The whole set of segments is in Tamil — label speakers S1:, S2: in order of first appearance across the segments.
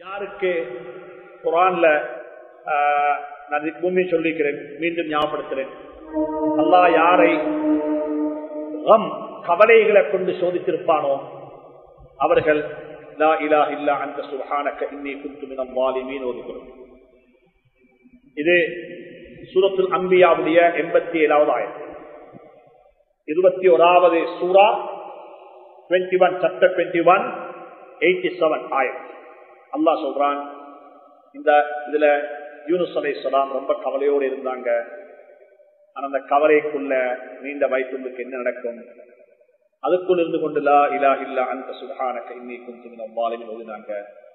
S1: யாருக்கு குரான்ல ஆஹ், நான் இதுக்கு முன்னே சொல்லிக்கிறேன் மீண்டும் ஞாபகப்படுத்துறேன் அல்லாஹ் யாரை கம் கவலைகளை கொண்டு சோதித்திருப்பானோ அவர்கள் லா இலாஹ இல்லா அந்த சுபஹானக இன்னி குன்து மினல் வாலிமீன் ஓதுகிறோம் இது சூரத்துல் அம்பியாவுடைய எண்பத்தி ஏழாவது ஆயிரம் இருபத்தி ஓராவது சூரா twenty one chapter twenty one eighty seven ஆயிரம் அல்லாஹ் சொல்றான் இந்த இதுல யூனுஸ் அலை ரொம்ப கவலையோடு இருந்தாங்க ஆனா அந்த கவலைக்குள்ள நீண்ட வயிற்றுக்கு என்ன நடக்கும் அதுக்குள் இருந்து கொண்டு லா இலா இல்லா அந்த சுகானக்க இன்னி கொஞ்சம் நம்பாலையும் ஓதினாங்க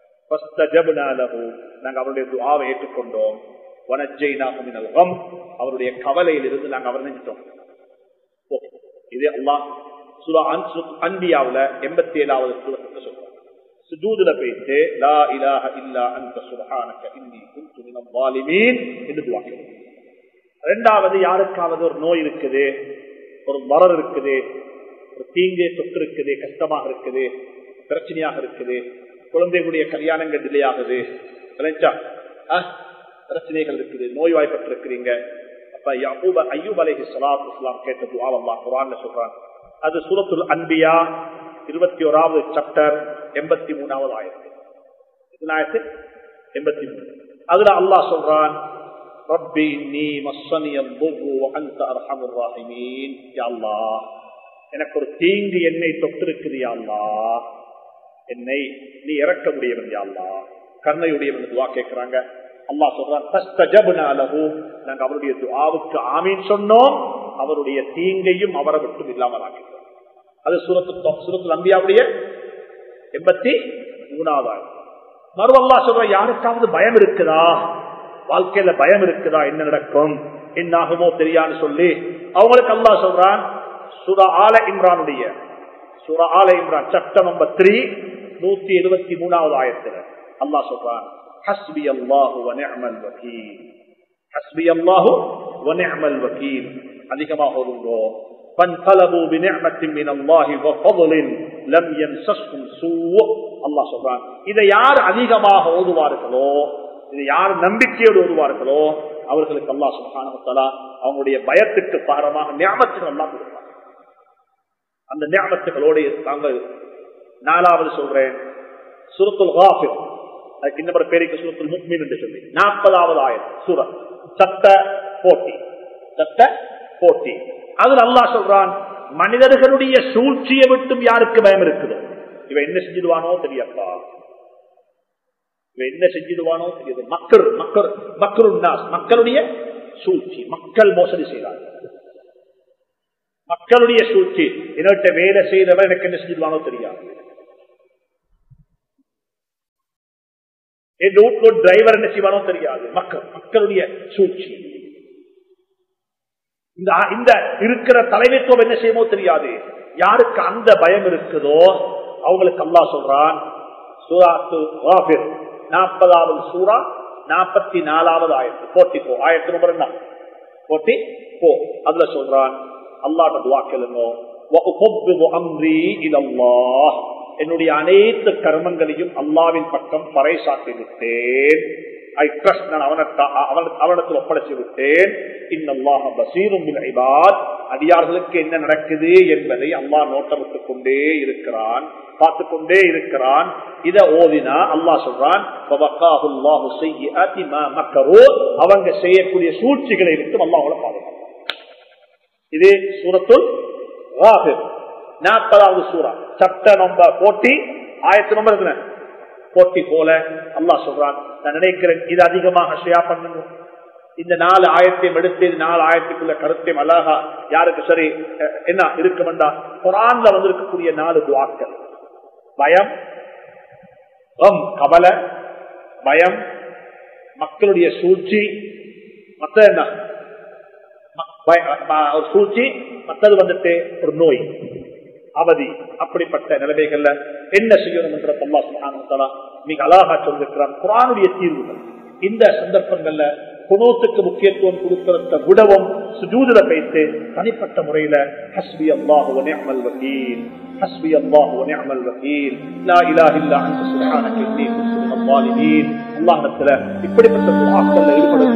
S1: நாங்க அவருடைய துஆவை ஏற்றுக்கொண்டோம் வனஜெய்னாகும் மினல் கம் அவருடைய கவலையில் இருந்து நாங்க அவர் நினைச்சிட்டோம் ஓகே. இது அல்லாஹ் சுரா அன்பியாவுல எண்பத்தி ஏழாவது சூரத்துக்கு சொல்றாங்க சுஜூதுல போயிட்டு லா இலாஹ இல்லா அந்த சுபஹானக இன்னி குன்து மினல் வாலிமீன் என்று துஆ கேட்கணும். ரெண்டாவது யாருக்காவது ஒரு நோய் இருக்குது ஒரு மரர் இருக்குது ஒரு தீங்கு தொற்று இருக்குது கஷ்டமாக இருக்குது பிரச்சனையாக இருக்குது குழந்தைகளுடைய கல்யாணங்கள் டிலே ஆகுது விளைஞ்சா? ஆ? பிரச்சனைகள் இருக்குது நோய்வாய்ப்பட்டிருக்கிறீங்க அப்ப யகூப ஐயூப் அலைஹி ஸலாத்து வஸலாம் கேட்ட துஆ அல்லாஹ் குர்ஆன்ல சொல்றான் அது சூரத்துல் அன்பியா இருபத்தி ஓராவது சாப்டர் எண்பத்தி மூணாவது ஆயிரத்து எத்தனாயிரத்து எண்பத்தி மூணு அதுல அல்லாஹ் சொல்றான் ربي إني مسني الضر وأنت أرحم الراحمين يا الله எனக்கு ஒரு தீங்கு என்னை தொட்டிருக்குது யா அல்லாஹ் என்னை நீ இறக்க முடியவன் யா அல்லாஹ் கருணையுடையவன் துவா கேட்கிறாங்க அல்லாஹ் சொல்றான் "ஃபஸ்தஜப்னா லஹு." நாங்க அவருடைய துஆவுக்கு ஆமீன் சொன்னோம் அவருடைய தீங்கையும் அவரை விட்டு இல்லாமல் ஆக்கிட்டோம் அது சூரத்து சூரத்து நம்பியாவுடைய எண்பத்தி மூணாவது ஆயிரம் மறு அல்லாஹ் சொல்ற யாருக்காவது பயம் இருக்குதா வாழ்க்கையில பயம் இருக்குதா என்ன நடக்கும் என்ன ஆகுமோ தெரியான்னு சொல்லி அவங்களுக்கு அல்லாஹ் சொல்றான் சுரா ஆல இம்ரானுடைய சுரா ஆல இம்ரான் சட்டம் நம்பர் த்ரீ நூத்தி எழுபத்தி மூணாவது ஆயத்துல அல்லாஹ் சொல்றான் ஹஸ்பி அல்லாஹு வனிஅமல் வக்கீல் ஹஸ்பி அல்லாஹு வனிஅமல் வக்கீல் அதிகமாக ஓதுங்கோ فانقلبوا بنعمة من الله وفضل لم يمسسهم سوء அல்லாஹ் சொல்றான் இதை யார் அதிகமாக ஓதுவார்களோ இதை யார் நம்பிக்கையோடு ஓதுவார்களோ அவர்களுக்கு அல்லாஹ் சுப்ஹானஹு வ தஆலா அவங்களுடைய பயத்துக்கு பாரமாக ஞாபகத்துக்கு அல்லாஹ் கொடுப்பார் அந்த ஞாபகத்துகளோடு நாங்கள் நாலாவது சொல்றேன் சுரத்துல் காஃபிர் அதுக்கு இன்னொரு பேருக்கு சுரத்துல் முக்மீன் என்று சொல்லி நாற்பதாவது ஆயிரம் சூரத் சத்த போட்டி சத்த போட்டி அதுல அல்லாஹ் சொல்றான் மனிதர்களுடைய சூழ்ச்சியை விட்டும் யாருக்கு பயம் இருக்குதோ இவன் என்ன செஞ்சிடுவானோ தெரியப்பா இவன் என்ன செஞ்சிடுவானோ தெரியுது மக்கள் மக்கள் மக்கள் மக்களுடைய சூழ்ச்சி மக்கள் மோசடி செய்கிறார்கள் மக்களுடைய சூழ்ச்சி என்னட்ட வேலை செய்தவன் எனக்கு என்ன செஞ்சிடுவானோ தெரியாது என் வீட்டுல டிரைவர் என்ன செய்வானோ தெரியாது மக்கள் மக்களுடைய சூழ்ச்சி இந்த இந்த இருக்கிற தலைமைத்துவம் என்ன செய்யுமோ தெரியாது யாருக்கு அந்த பயம் இருக்குதோ அவங்களுக்கு அல்லாஹ் சொல்றான் சூராத்து வாபிர் நாற்பதாவது சூரா நாற்பத்தி நாலாவது ஆயிரத்து போட்டி போ ஆயிரத்தி நம்பர் என்ன போட்டி போ அதுல சொல்றான் அல்லாட்ட துவா கேளுங்க என்னுடைய அனைத்து கர்மங்களையும் அல்லாவின் பக்கம் பறைசாட்டி விட்டேன் ஐ ட்ரஸ்ட் நான் அவனிடத்தில் ஒப்படைச்சு விட்டேன் இன்னல்லாஹ பசீரும் அடியார்களுக்கு என்ன நடக்குது என்பதை அல்லாஹ் நோட்டமிட்டுக் கொண்டே இருக்கிறான் பார்த்து கொண்டே இருக்கிறான் இத ஓதினா அல்லாஹ் சொல்றான் அவங்க செய்யக்கூடிய சூழ்ச்சிகளை விட்டு அல்லாஹோட பாதுகாப்பான் இது சூரத்துல் நாற்பதாவது சூறா சட்ட நம்பர் போட்டி ஆயிரத்தி நம்பர் இருக்கிறேன் போட்டி போல அல்லாஹ் சொல்றான் நான் நினைக்கிறேன் இது அதிகமாக ஷேயா பண்ணுங்க இந்த நாலு ஆயிரத்தையும் எடுத்து நாலு ஆயிரத்துக்குள்ள கருத்தையும் அழகா யாருக்கு சரி என்ன இருக்க வேண்டாம் குரான்ல வந்திருக்கக்கூடிய நாலு துவாக்கள் பயம் கவலை பயம் மக்களுடைய சூழ்ச்சி மற்ற என்ன ஒரு சூழ்ச்சி மற்றது வந்துட்டு ஒரு நோய் அவதி அப்படிப்பட்ட நிலைமைகள்ல என்ன செய்யணும் என்ற தல்லா சுகானத்தலா மிக அழகா சொல்லிருக்கிறான் குரானுடைய தீர்வுகள் இந்த சந்தர்ப்பங்கள்ல குணூத்துக்கு முக்கியத்துவம் கொடுக்கிறத விடவும் சுஜூதுல வைத்து தனிப்பட்ட முறையில ஹஸ்பி அல்லாஹு வ நிஅமல் வக்கீல் حسبي الله ونعم الوكيل لا اله الا انت سبحانك اني كنت من الظالمين الله نتلا இப்படிப்பட்ட துஆக்கள் ஈடுபட